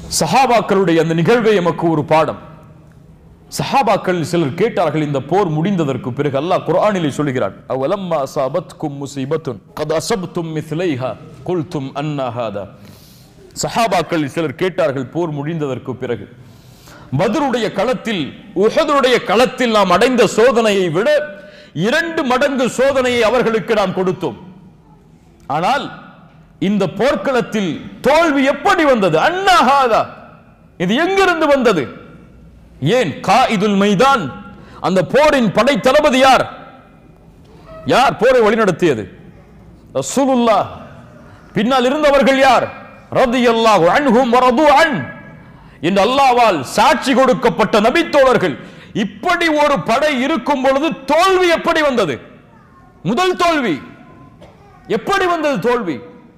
சஹாபாக்களுடைய அந்த நிகழ்வே எமக்கு ஒரு பாடம் சஹாபாக்கள் சிலர் கேட்டார்கள் இந்த போர் முடிந்ததற்கு பிறகு அல்லாஹ் குர்ஆனிலே சொல்கிறான் அவலம்மா அஸாபத்கும் முஸீபத்துன் கத் அஸப்தும் மிஸ்லைஹா குல்தும் அன்னா ஹாதா சஹாபாக்கள் சிலர் கேட்டார்கள் போர் முடிந்ததற்கு பிறகு பத்ருடைய களத்தில் உஹதுடைய களத்தில் நாம் அடைந்த சோதனையை விட இரண்டு மடங்கு சோதனையை அவர்களுக்கு நாம் கொடுத்தோம் ஆனால் இந்த போர்க்களத்தில் தோல்வி எப்படி வந்தது அண்ணாஹாதா இது எங்கிருந்து வந்தது ஏன் காயிதுல் மைதான் அந்த போரின் படை தளபதி யார் யார் போரை வழிநடத்தியது ரசூலுல்லாஹ் பின்னால் இருந்தவர்கள் யார் ரதியல்லாஹு அன்ஹும் வரது அன் என்று அல்லாவால் சாட்சி கொடுக்கப்பட்ட நபித்தோழர்கள் இப்படி ஒரு படை இருக்கும் பொழுது தோல்வி எப்படி வந்தது முதல் தோல்வி எப்படி வந்தது தோல்வி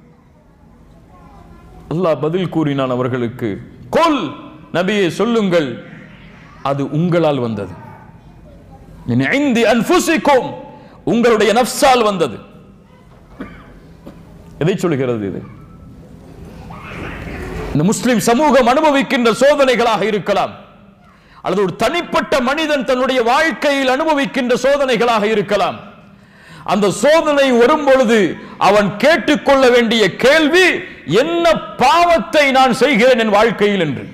அல்லாஹ் பதில் கூறினான் அவர்களுக்கு கொல் நபியே சொல்லுங்கள் அது உங்களால் வந்தது மின் ஐந்தி அன்ஃபுசிக்கும் உங்களுடைய நஃப்ஸால் வந்தது எதை சொல்கிறது இது இந்த முஸ்லிம் சமூகம் அனுபவிக்கின்ற சோதனைகளாக இருக்கலாம் அல்லது ஒரு தனிப்பட்ட மனிதன் தன்னுடைய வாழ்க்கையில் அனுபவிக்கின்ற சோதனைகளாக இருக்கலாம் அந்த சோதனை வரும் பொழுது அவன் கேட்டுக்கொள்ள வேண்டிய கேள்வி என்ன பாவத்தை நான் செய்கிறேன் என் வாழ்க்கையில் என்று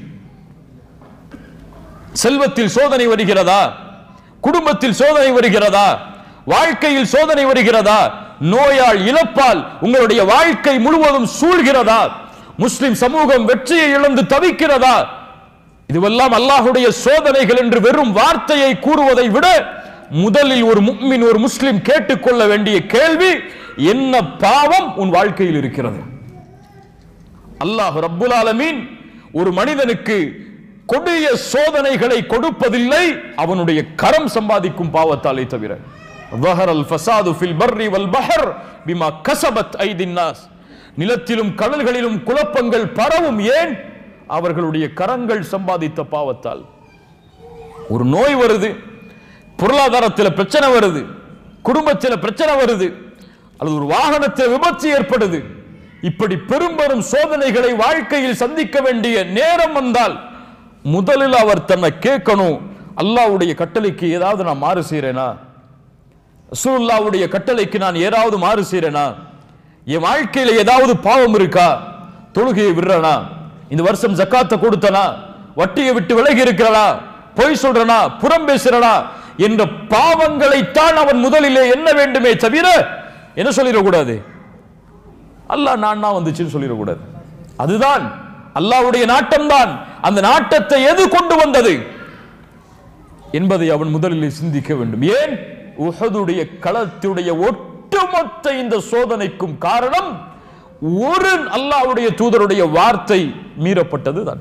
செல்வத்தில் சோதனை வருகிறதா குடும்பத்தில் சோதனை வருகிறதா வாழ்க்கையில் சோதனை வருகிறதா நோயால் இழப்பால் உங்களுடைய வாழ்க்கை முழுவதும் சூழ்கிறதா முஸ்லிம் சமூகம் வெற்றியை இழந்து தவிக்கிறதா இதுவெல்லாம் அல்லாஹுடைய சோதனைகள் என்று வெறும் வார்த்தையை கூறுவதை விட முதலில் ஒரு முக்மின் ஒரு முஸ்லிம் கேட்டுக்கொள்ள வேண்டிய கேள்வி என்ன பாவம் உன் வாழ்க்கையில் இருக்கிறது அல்லாஹ் ரப்புல் ஆலமீன் ஒரு மனிதனுக்கு கொடிய சோதனைகளை கொடுப்பதில்லை அவனுடைய கரம் சம்பாதிக்கும் பாவத்தாலே தவிர ظهر الفساد في البر والبحر بما كسبت ايدي الناس நிலத்திலும் கடல்களிலும் குழப்பங்கள் பரவும் ஏன் அவர்களுடைய கரங்கள் சம்பாதித்த பாவத்தால் ஒரு நோய் வருது பொருளாதாரத்தில் பிரச்சனை வருது குடும்பத்தில் பிரச்சனை வருது அல்லது ஒரு வாகனத்தில் விபத்து ஏற்படுது இப்படி பெரும்பெரும் சோதனைகளை வாழ்க்கையில் சந்திக்க வேண்டிய நேரம் வந்தால் முதலில் அவர் தன்னை கேட்கணும் அல்லாஹ்வுடைய கட்டளைக்கு ஏதாவது நான் மாறு செய்கிறேனா ரசூலுல்லாஹ்வுடைய கட்டளைக்கு நான் ஏதாவது மாறு செய்கிறேனா என் வாழ்க்கையில ஏதாவது பாவம் இருக்கா தொழுகையை விடுறனா இந்த வருஷம் ஜக்காத்தை கொடுத்தனா வட்டியை விட்டு விலகி இருக்கிறனா பொய் சொல்றனா புறம் பேசுறனா என்ற பாவங்களைத்தான் அவன் முதலிலே என்ன வேண்டுமே தவிர என்ன சொல்லிடக்கூடாது அல்லாஹ் நான் நான் வந்துச்சுன்னு சொல்லிடக்கூடாது அதுதான் அல்லாஹ்வுடைய நாட்டம்தான் அந்த நாட்டத்தை எது கொண்டு வந்தது என்பதை அவன் முதலில் சிந்திக்க வேண்டும் ஏன் உஹதுடைய களத்துடைய ஒட்டுமொத்த இந்த சோதனைக்கும் காரணம் ஒரு அல்லாஹ்வுடைய தூதருடைய வார்த்தை மீறப்பட்டது தான்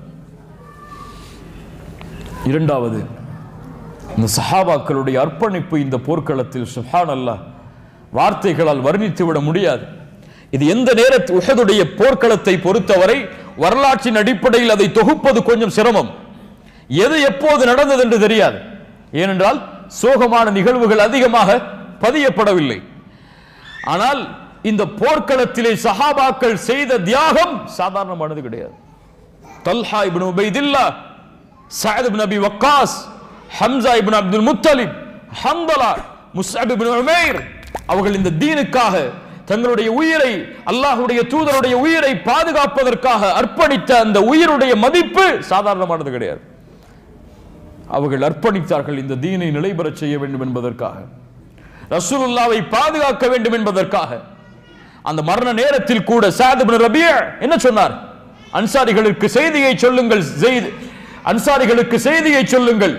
இரண்டாவது இந்த சஹாபாக்களுடைய அர்ப்பணிப்பு இந்த போர்க்களத்தில் சுஹான் அல்லாஹ் வார்த்தைகளால் வர்ணித்து விட முடியாது இது எந்த நேரத்தில் உஹதுடைய போர்க்களத்தை பொறுத்தவரை வரலாற்றின் அடிப்படையில் அதை தொகுப்பது கொஞ்சம் சிரமம் எது எப்போது நடந்தது என்று தெரியாது ஏனென்றால் சோகமான நிகழ்வுகள் அதிகமாக பதியப்படவில்லை ஆனால் இந்த போர்க்களத்திலே சஹாபாக்கள் செய்த தியாகம் சாதாரணமானது கிடையாது Talha ibn Ubaidullah Saad ibn Abi Waqqas Hamza ibn Abdul Muttalib Hanzala Musab ibn Umair அவர்கள் இந்த தீனுக்காக தங்களுடைய உயிரை அல்லாஹ்வுடைய தூதருடைய உயிரை பாதுகாப்பதற்காக அர்ப்பணித்த அந்த உயிருடைய மதிப்பு சாதாரணமானது கிடையாது அவர்கள் அர்ப்பணித்தார்கள் இந்த தீனை நிலைபெறச் செய்ய வேண்டும் என்பதற்காக ரசூலுல்லாவை பாதுகாக்க வேண்டும் என்பதற்காக அந்த மரண நேரத்தில் கூட சாத் இப்னு ரபியா என்ன சொன்னார் அன்சாரிகளுக்கு செய்தியை சொல்லுங்கள் செய்தி அன்சாரிகளுக்கு செய்தியை சொல்லுங்கள்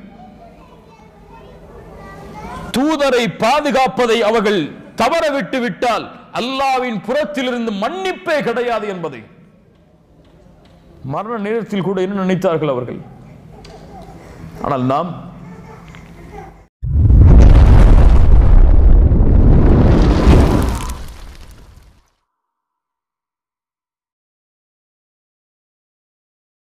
தூதரை பாதுகாப்பதை அவர்கள் தவற விட்டு விட்டால் அல்லாவின் புறத்திலிருந்து மன்னிப்பே கிடையாது என்பதை மரண நேரத்தில் கூட என்ன நினைத்தார்கள் அவர்கள் ஆனால் நாம்